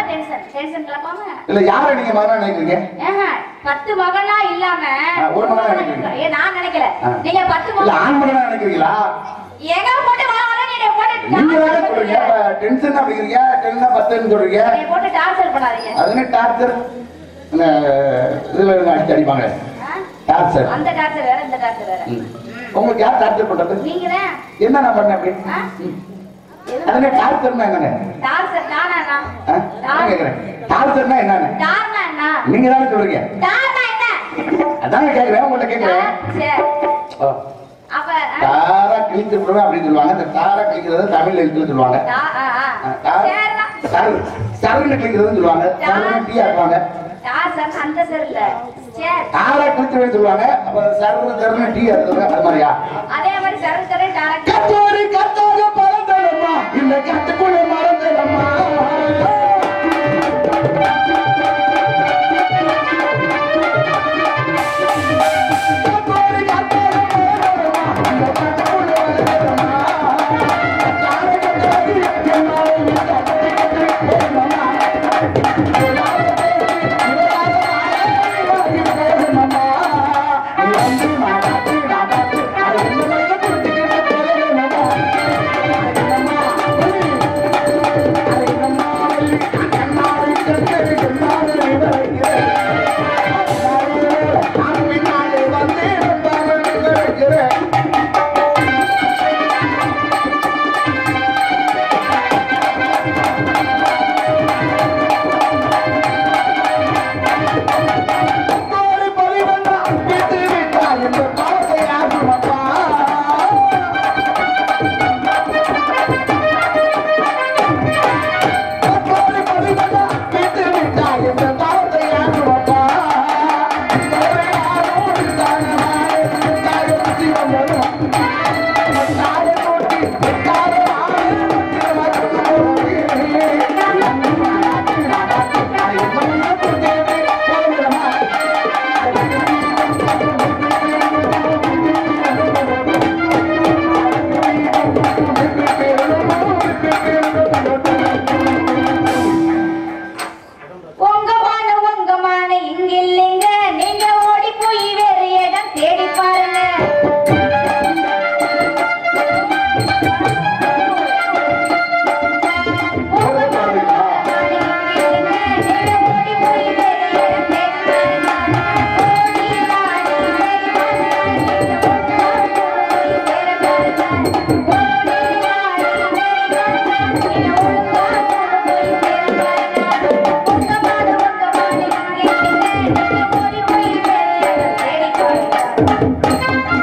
Tension tension கிளப்பாம இல்ல யாரை நீங்க மகனா நினைக்கிறீங்க ஏங்க, பத்து மகனா இல்லாம ஆ, ஒரு மகனா நினைக்கிறீங்க. ஏ, நான் நினைக்கல ஆ. நீங்க பத்து இல்ல மகன் ஆண் மகனா நினைக்கிறீங்களா எங்க போட்டு வர வர நீங்க போட்டு நீங்க தானே டார்ச்சர் சொல்றீங்க பண்ணாதீங்க. டென்ஷன் அப்படிங்கிறீங்க டென்ஷன் பத்துன்னு சொல்றீங்க என்னைய போட்டு டார்ச்சர் பண்ணாதீங்க அதுன்னு டார்ச்சர் இந்த இதுல இருந்து அடிச்சு அடிப்பாங்க ஆ? டார்ச்சர் அந்த டார்ச்சர் வேற இந்த டார்ச்சர் வேற ம். உங்களுக்கு யார் டார்ச்சர் பண்றது நீங்க தான் என்ன நான் பண்ணேன் அப்படி ஆ? ம். அதுல டார்ச்சர்னா என்னங்க டார்ச்சர் நானா நான் ஆ? நான் கேக்குறேன் டார்ச்சர்னா என்னன்னு டார்னா என்ன நீங்க தானே சொல்றீங்க டார்னா என்ன அதாங்க கேக்குறேன் உங்கள்ட்ட கேக்குறேன் சரி ஓ. அப்ப ஆ, தாரா கிழித்து விடுவேன் அப்படின்னு சொல்லுவாங்க இந்த தாரா கிழிக்கிறது தமிழ்ல எழுத்து சொல்லுவாங்க டா- ஆ, ஆ. ஆ, தார- சரிண்ணா. சரு சருன்னு கிழிக்கிறதுன்னு சொல்லுவாங்க சருன்னு டீ ஆக்குவாங்க டார்ச்சர் அந்த சர் இல்ல சரி தாரா கிழிச்சுவேன்னு சொல்லுவாங்க அப்ப சரு சருன்னு டீ ஆக்குறது அது மாதிரியா அதே மாதிரி சரு சரு டாரக்ட் கத்தோரி கத்தோரி பறந்தலம்மா இந்த கட்டுக்குள்ள மறந்தலம்மா கத்தோரி கத்தோரி பறந்தலம்மா இந்த கட்டுக்குள்ள மறந்தலம்மா உங்க மான உங்க மான இங்க இல்லைங்க நீங்க ஓடி போய் வேற இடம் தேடி பாருங்க உங்க மான உங்க மான இங்க இல்லைங்க, நீங்க ஓடி போய் வேற இடம் தேடி பாருங்க. ஓடி வாடி, ஓடி வாடி, நீங்க ஓடி போய் வேற பாருங்க. ஓடி வாடி, ஓடி வாடி, நீங்க ஓடி போய் வேற பாருங்க. உங்க மான உங்க மான இங்க இல்லைங்க, நீங்க ஓடி போய் வேற இடம் தேடி பாருங்க.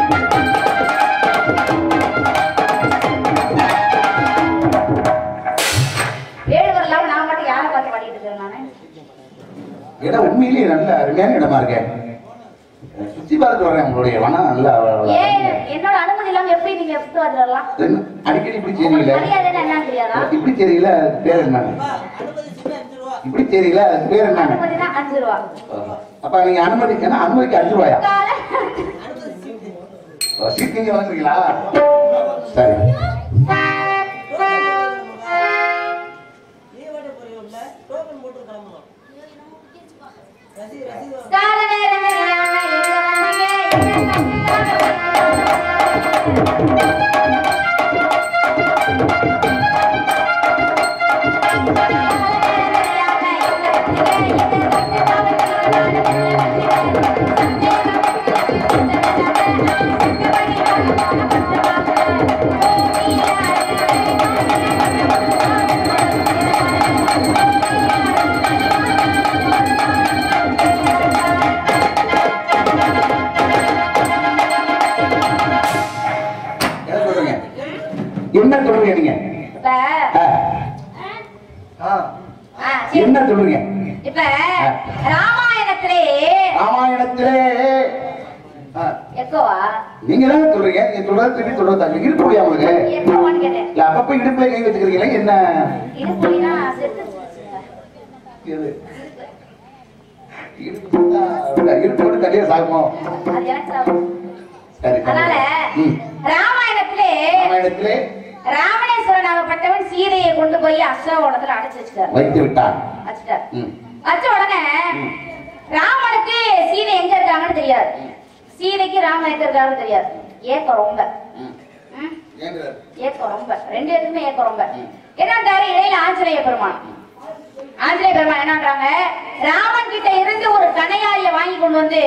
ஏழு வரலாம் நான் மட்டும் யாரை பார்த்து பாடிட்டு இருக்கேன் நானு இடம் உண்மையிலேயே நல்ல அருமையான இடமா இருக்கேன் சுத்தி பார்த்து வரேன் உங்களுடைய வனம் நல்லா ஏன் என்னோட அனுமதி இல்லாம எப்படி நீங்க சுத்து வரலாம் என்ன, அடிக்கடி இப்படி உங்களுக்கு தெரியல மரியாதை என்னன்னு தெரியாதா இப்படி தெரியல அது பேர் என்ன இப்படி தெரியல அது பேர் என்ன அனுமதி தான் அஞ்சு ரூபா அப்ப நீங்க அனுமதி ஏன்னா அனுமதிக்கு அஞ்சு ரூபாயா காலை சீட் நீங்க வாங்குறீங்களா சரி கால நேரம் இல்லாம எங்க வந்தீங்க? என்ன சொல்றீங்க என்ன சொல்றீங்க நீங்க இப்ப ஆ. ஆ, சரி. என்ன சொல்றீங்க இப்ப ராமாயணத்திலே ராமாயணத்திலே ஆ, எக்கோவா நீங்க தான் சொல்றீங்க நீங்க சொல்றது திருப்பி சொல்றது தான். இருக்க முடியும் உங்களுக்கு எக்கோவான்னு கேட்டேன் இல்ல அப்பப்ப இடுப்புல கை வச்சுக்கிறீங்களா என்ன இது புரியுதா செத்து இது இடுப்பு தான் இடுப்போடு தனியா சாகுமோ அது எனக்கு சாவு. சரி அதனால ம். ராமாயணத்திலே ராமாயணத்திலே ராமணேஸ்வரன் ஆகப்பட்ட ராமனாகப்பட்டவன் சீதையை கொண்டு போய் அசோகவனத்துல அடைச்சு வச்சுட்டார் வைத்து விட்டான் வச்சுட்டார் ம். வச்ச உடனே ம். ராமனுக்கு சீதை எங்க இருக்காங்கன்னு தெரியாது சீதைக்கு ராமன் எங்க இருக்காருன்னு தெரியாது ஏக்கம் ரொம்ப ம். ம்? ஏங்குறாரு. ஏக்கம் ரொம்ப ரெண்டு பேருக்குமே ஏக்கம் ரொம்ப என்னன்றாரு இடையில ஆஞ்சநேய பெருமான் ஆஞ்சநேய பெருமான் என்னன்றாங்க ராமன் கிட்ட இருந்து ஒரு கணையாளிய வாங்கி கொண்டு வந்து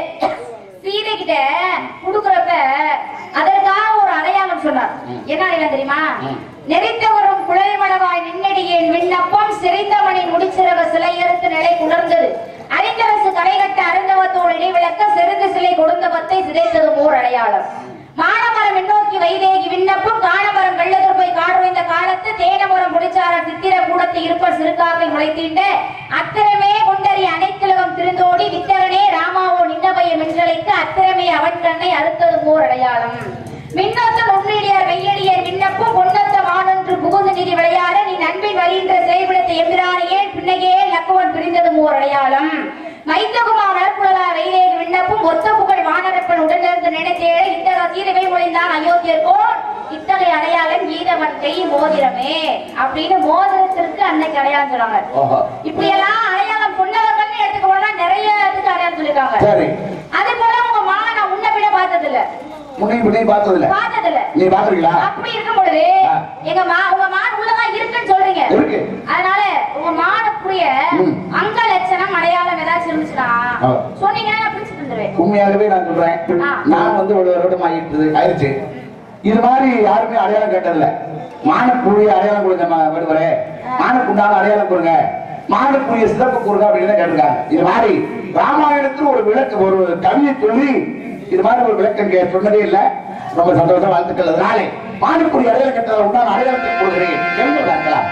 சீதை கிட்ட குடுக்கறப்ப அதற்காக ஒரு அடையாளம் சொன்னார் ம். என்ன அடையாளம் தெரியுமா ம். நெறித்த வரும் குழைமளவாய் நின்னடியின் விண்ணப்பம் சிறைத்தவனை முடிச்சிறவ சிலை எடுத்து நிலை உணர்ந்தது அறிந்தரசு கரைகட்ட அருந்தவத்தோடு இடைவிளக்க செருந்த சிலை கொடுந்தவத்தை சிதைத்தது ஓர் அடையாளம் மானமரம் விண்ணோக்கி வைதேகி விண்ணப்பம் காணமரம் வெள்ளத்தூர் போய் காடுவைந்த காலத்து தேனமரம் முடிச்சார சித்திர கூடத்து இருப்ப சிறுகாவை முளைத்தீண்ட அத்திரமே கொண்டறி அனைத்துலகம் திருந்தோடி வித்தகனே ராமாவோ நின்னபய மின்றலைக்கு அத்திரமே அவன் கண்ணை அறுத்தது ஓர் அடையாளம் மின்னோத்த உன்னிடியார் வெய்யடியார் விண்ணப்பம் பொன்னத்த மானொன்று புகுந்து நிதி விளையாட நீ நண்பின் வருகின்ற செயல்படுத்த எம்பிரானையே பின்னையே லக்குவன் பிரிந்ததும் ஓர் அடையாளம் மைத்தகுமா நற்குழலா வைதேக விண்ணப்பம் ஒத்த புகழ் வானரப்பன் உடனிருந்து நினைத்தேட இத்தக சீரவை மொழிந்தான் அயோத்தியர்கோ இத்தகைய அடையாளம் ஈரவன் கை மோதிரமே அப்படின்னு மோதிரத்திற்கு அன்னைக்கு அடையாளம் சொன்னாங்க ஓஹோ. இப்படி எல்லாம் அடையாளம் சொன்னவர்கள் எடுத்துக்க போனா நிறைய இதுக்கு அடையாளம் சொல்லிருக்காங்க சரி அது போல உங்க மகனை நான் உன்னை விட பார்த்தது இல்ல முன்னே முன்னே பார்த்ததில்ல பார்த்தது இல்ல நீ பாக்குறீங்களா அப்படி இருக்கும் பொழுது ஆ. எங்க மா உங்க மான் உள்ளதான் இருக்குன்னு சொல்றீங்க இருக்கு. அதனால உங்க மானுக்குரிய ம். அங்க லட்சணம் அடையாளம் ஏதாச்சும் இருந்துச்சுன்னா ஆ. சொன்னீங்கன்னா நான் பிடிச்சு தந்துருவேன் உண்மையாகவே நான் சொல்றேன் ஆ. நான் வந்து ஒரு வருடம் ஆகிட்டு ஆயிடுச்சு இது மாதிரி யாருமே அடையாளம் கேட்டதில்ல மானக்குரிய அடையாளம் கொடுங்க ம- விடுவரே மானக்குண்டான அடையாளம் கொடுங்க மானக்குரிய சிறப்பு கொடுங்க அப்படின்னு தான் கேட்டிருக்காங்க இது மாதிரி ராமாயணத்தில் ஒரு விளக்கு ஒரு கவியை சொல்லி இது மாதிரி ஒரு விளக்கம் கே சொன்னதே இல்ல ரொம்ப சந்தோஷம் வாழ்த்துக்கள் அதனாலே மானக்குரிய அடையாளம் கேட்டதை உண்டான அடையாளத்தை கொடுக்கிறேன் எழுந்து பார்க்கலாம்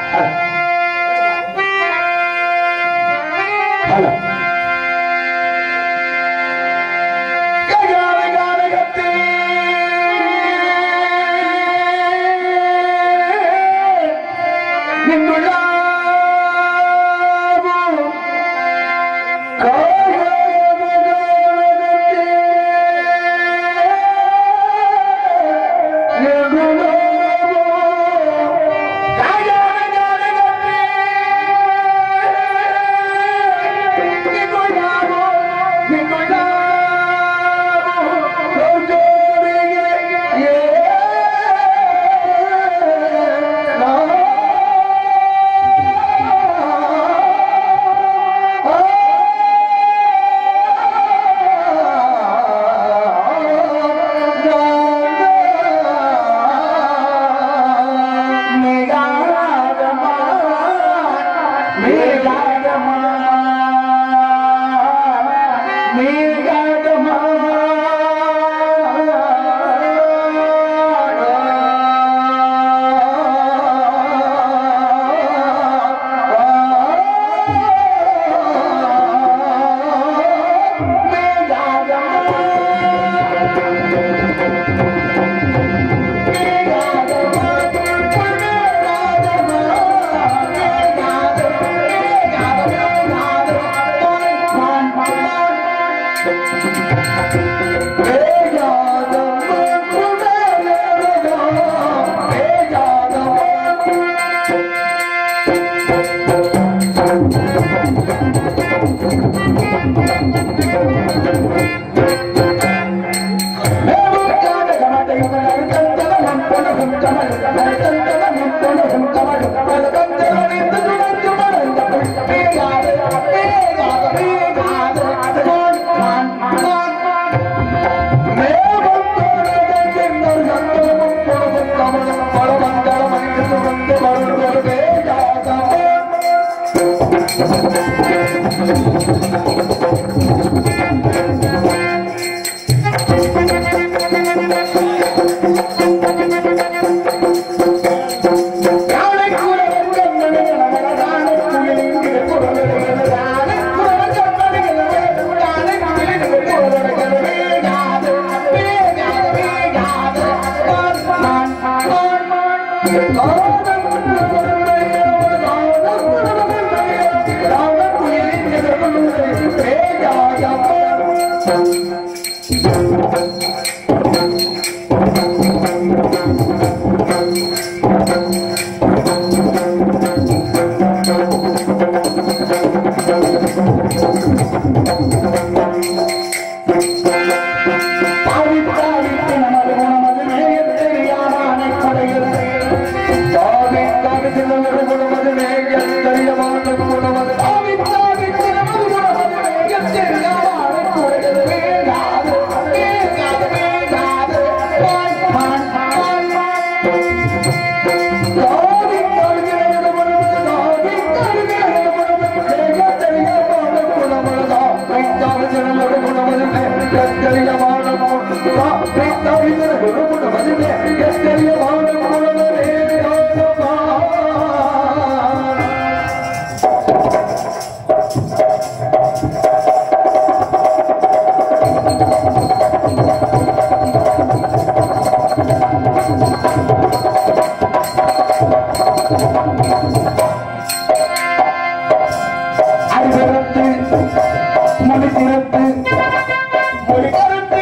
ஹலோ Thank you. தாவித்தாவித்து நமது குணமது மேயத் தெரியாதானை குறைகிறது. தாவித்தாவித்து நமது குணமது மேயத் தெரியாதானை குணமது. தாவித்தாவித்து நமது குணமது மேயத் தெரியாதானை குறைகிறது. வேண்டாது, வேண்டாது, வேண்டாது. பாய், பாய், பாய், பாய். தாவித்தாவித்து நமது குணமது, தாவித்தாவித்து நமது குணமது மேயத் தெரியாதானை குணமது. தாவித்தாவித்து நமது குணமது மேயத் தெரியாதானை குணமது. தாவித்தாவித்து நமது குணமது மேயத் தெரியாதானை குணமது. அடிபரத்து முடித்திருத்து முடிகருத்து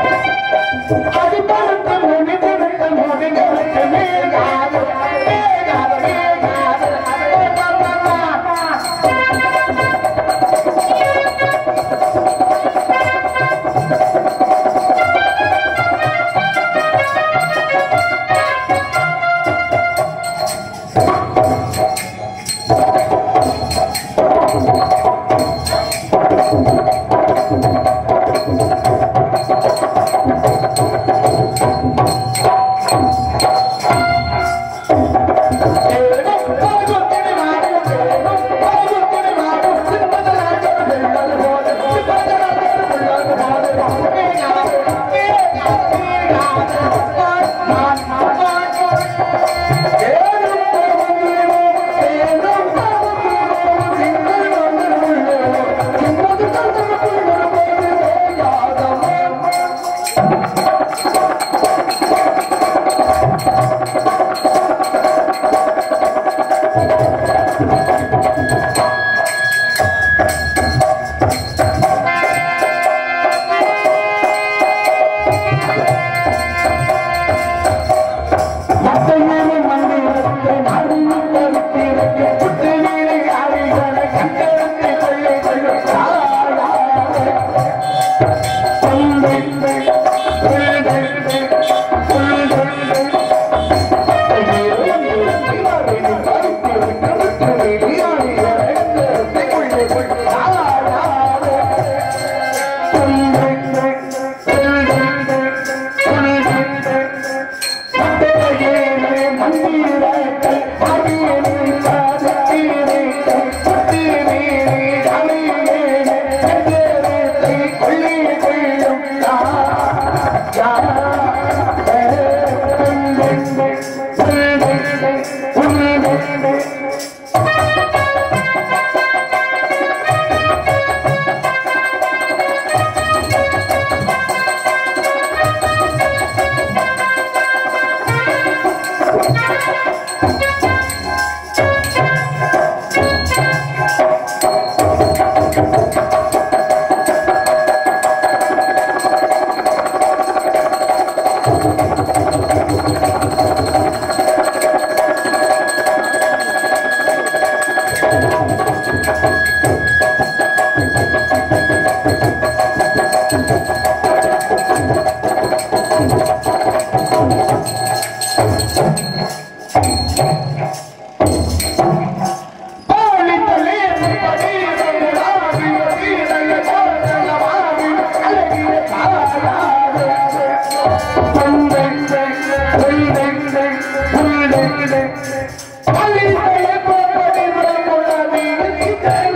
அடிபரத்து முடித்திருத்து முடிகருத்து மேகாது மேகாது மேகாது Thank you.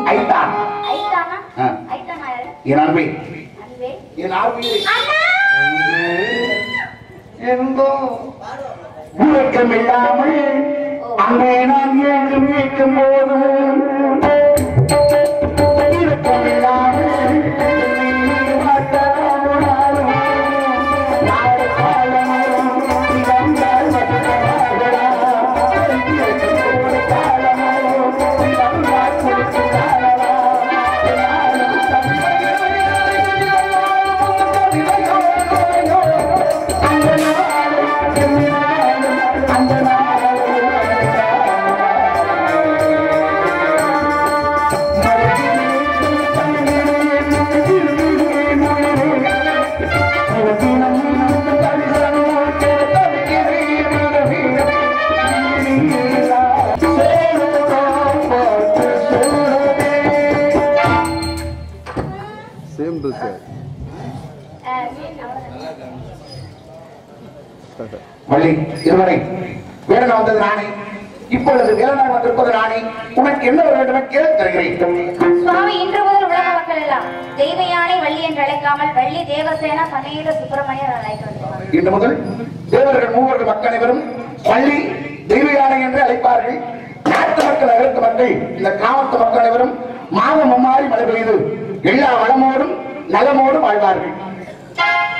ஐத்தான் ஐத்தானா ஆ. ஐத்தானா யாரு என் அன்பே அன்பே என் ஆர்வீரை அண்ணா எங்கோ உறக்கம் இல்லாமல் அங்கே நான் ஏங்கு மீட்கும் போது இறக்கம் இல்லாமல் என்னை மாட்டாமலாலும் நாடு காலமும் இழந்தால் மட்டுமாகலா. இறக்கத்தோடு காலமும் இழந்தால் கொடுத்து காலமா. நாளும் தந்தையோ அந்த நாளும் அந்த சேம் ட்ரெஸ் வள்ளி இருவரை வேடனை வந்தது நானே இப்பொழுது வேலனாக வந்திருப்பது நானே உனக்கு என்ன ஒரு வேண்டுமே கேள் தருகிறேன் சுவாமி இன்று முதல் உலக மக்கள் எல்லாம் தெய்வ யானை வள்ளி என்று அழைக்காமல் வள்ளி தேவசேனா சமேத சுப்பிரமணியர் அழைத்து வருகிறார் இன்று முதல் தேவர்கள் மூவர்கள் மக்கள் அனைவரும் பள்ளி தெய்வ யானை என்று அழைப்பார்கள் நாட்டு மக்கள் அகத்து மக்கள் இந்த கிராமத்து மக்கள் அனைவரும் மாதம் மும்மாறி மழை பெய்து எல்லா வளமோடும் நலமோடும் வாழ்வார்கள்